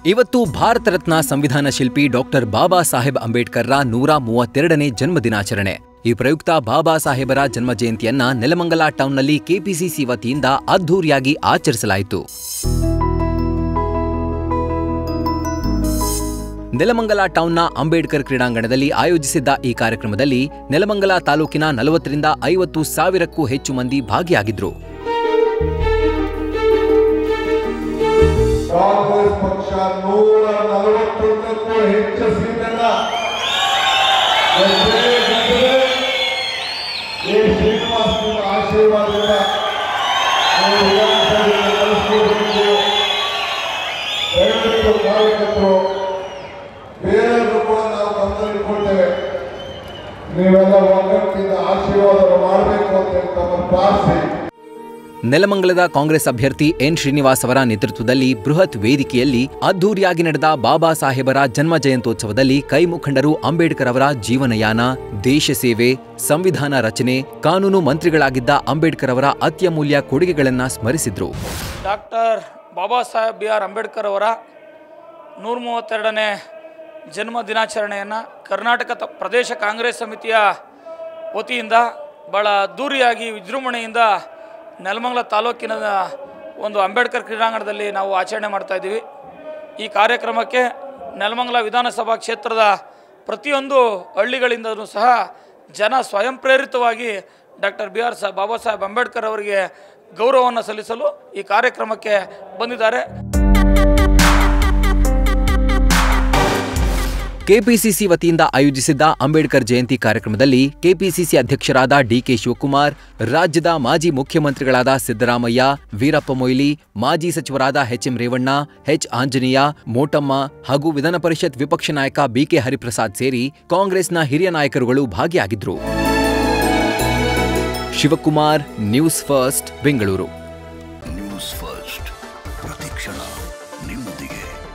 ಇವತ್ತು ಭಾರತ ರತ್ನ ಸಂವಿಧಾನ ಶಿಲ್ಪಿ ಡಾಕ್ಟರ್ ಬಾಬಾ ಸಾಹೇಬ್ ಅಂಬೇಡ್ಕರ್ರ ನೂರ ಮೂವತ್ತೆರಡನೇ ಜನ್ಮ ದಿನಾಚರಣೆ ಈ ಪ್ರಯುಕ್ತ ಬಾಬಾ ಸಾಹೇಬರ ಜನ್ಮ ಜಯಂತಿಯನ್ನ ನೆಲಮಂಗಲ ಟೌನ್ನಲ್ಲಿ ಕೆಪಿಸಿಸಿ ವತಿಯಿಂದ ಅದ್ಧೂರಿಯಾಗಿ ಆಚರಿಸಲಾಯಿತು ನೆಲಮಂಗಲ ಟೌನ್ನ ಅಂಬೇಡ್ಕರ್ ಕ್ರೀಡಾಂಗಣದಲ್ಲಿ ಆಯೋಜಿಸಿದ್ದ ಈ ಕಾರ್ಯಕ್ರಮದಲ್ಲಿ ನೆಲಮಂಗಲ ತಾಲೂಕಿನ ನಲವತ್ತರಿಂದ ಐವತ್ತು ಸಾವಿರಕ್ಕೂ ಹೆಚ್ಚು ಮಂದಿ ಭಾಗಿಯಾಗಿದ್ರು ಕಾಂಗ್ರೆಸ್ ಪಕ್ಷ ನೂರ ನಲವತ್ತೊಂದಕ್ಕೂ ಹೆಚ್ಚು ಸೀಟನ್ನ ಗೆದ್ದೇ ಗೆದ್ದರೆ ಈ ಶ್ರೀನಿವಾಸ್ ನಿಮ್ಮ ಆಶೀರ್ವಾದದಿಂದ ನೀವು ವಿಧಾನಸಭೆಯಲ್ಲಿ ಕಳಿಸ್ಕೊಡ್ಬೇಕು ದಯವಿಟ್ಟು ಕಾರ್ಯಕರ್ತರು ಬೇರೆಯವರು ಕೂಡ ನಾವು ಗಮನದಲ್ಲಿಟ್ಕೊಳ್ತೇವೆ ನೀವೆಲ್ಲ ಒಗ್ಗಟ್ಟಿನಿಂದ ಆಶೀರ್ವಾದ ಮಾಡಬೇಕು ಅಂತ ಹೇಳಿ ತಮ್ಮನ್ನು ಪ್ರಾರ್ಥಿಸಿ ನೆಲಮಂಗಲದ ಕಾಂಗ್ರೆಸ್ ಅಭ್ಯರ್ಥಿ ಎನ್ ಶ್ರೀನಿವಾಸ್ ಅವರ ನೇತೃತ್ವದಲ್ಲಿ ಬೃಹತ್ ವೇದಿಕೆಯಲ್ಲಿ ಅದ್ಧೂರಿಯಾಗಿ ನಡೆದ ಬಾಬಾ ಸಾಹೇಬರ ಜನ್ಮ ಜಯಂತ್ಯೋತ್ಸವದಲ್ಲಿ ಕೈ ಮುಖಂಡರು ಅಂಬೇಡ್ಕರ್ ಅವರ ಜೀವನಯಾನ ದೇಶ ಸೇವೆ ಸಂವಿಧಾನ ರಚನೆ ಕಾನೂನು ಮಂತ್ರಿಗಳಾಗಿದ್ದ ಅಂಬೇಡ್ಕರ್ ಅವರ ಅತ್ಯಮೂಲ್ಯ ಕೊಡುಗೆಗಳನ್ನ ಸ್ಮರಿಸಿದ್ರು doctor Baba Saheb B R Ambedkar ಅವರ ನೂರ ಮೂವತ್ತೆರಡನೇ ಜನ್ಮ ದಿನಾಚರಣೆಯನ್ನು ಕರ್ನಾಟಕ ತ- ಪ್ರದೇಶ ಕಾಂಗ್ರೆಸ್ ಸಮಿತಿಯ ವತಿಯಿಂದ ಭಾಳ ಅದ್ದೂರಿಯಾಗಿ ವಿಜೃಂಭಣೆಯಿಂದ ನೆಲಮಂಗಲ ತಾಲೂಕಿನ ಒಂದು ಅಂಬೇಡ್ಕರ್ ಕ್ರೀಡಾಂಗಣದಲ್ಲಿ ನಾವು ಆಚರಣೆ ಮಾಡ್ತಾ ಇದ್ದೀವಿ ಈ ಕಾರ್ಯಕ್ರಮಕ್ಕೆ ನೆಲಮಂಗಲ ವಿಧಾನಸಭಾ ಕ್ಷೇತ್ರದ ಪ್ರತಿಯೊಂದು ಹಳ್ಳಿಗಳಿಂದಲೂ ಸಹ ಜನ ಸ್ವಯಂ ಪ್ರೇರಿತವಾಗಿ ಡಾಕ್ಟರ್ ಬಿ ಆರ್ ಸಾ ಬಾಬಾ ಸಾಹೇಬ್ ಅಂಬೇಡ್ಕರ್ ಅವರಿಗೆ ಗೌರವವನ್ನು ಸಲ್ಲಿಸಲು ಈ ಕಾರ್ಯಕ್ರಮಕ್ಕೆ ಬಂದಿದ್ದಾರೆ ಕೆಪಿಸಿಸಿ ವತಿಯಿಂದ ಆಯೋಜಿಸಿದ್ದ ಅಂಬೇಡ್ಕರ್ ಜಯಂತಿ ಕಾರ್ಯಕ್ರಮದಲ್ಲಿ ಕೆಪಿಸಿಸಿ ಅಧ್ಯಕ್ಷರಾದ ಡಿಕೆ ಶಿವಕುಮಾರ್ ರಾಜ್ಯದ ಮಾಜಿ ಮುಖ್ಯಮಂತ್ರಿಗಳಾದ ಸಿದ್ದರಾಮಯ್ಯ ವೀರಪ್ಪ ಮೊಯ್ಲಿ ಮಾಜಿ ಸಚಿವರಾದ ಎಚ್ಎಂ ರೇವಣ್ಣ ಎಚ್ ಆಂಜನೇಯ ಮೋಟಮ್ಮ ಹಾಗೂ ವಿಧಾನ ಪರಿಷತ್ ವಿಪಕ್ಷ ನಾಯಕ ಬಿಕೆ ಹರಿಪ್ರಸಾದ್ ಸೇರಿ ಕಾಂಗ್ರೆಸ್ನ ಹಿರಿಯ ನಾಯಕರುಗಳು ಭಾಗಿಯಾಗಿದ್ರು Shivakumar news first Bengaluru news first ಪ್ರತಿಕ್ಷಣ ನಿಮ್ಮೊಂದಿಗೆ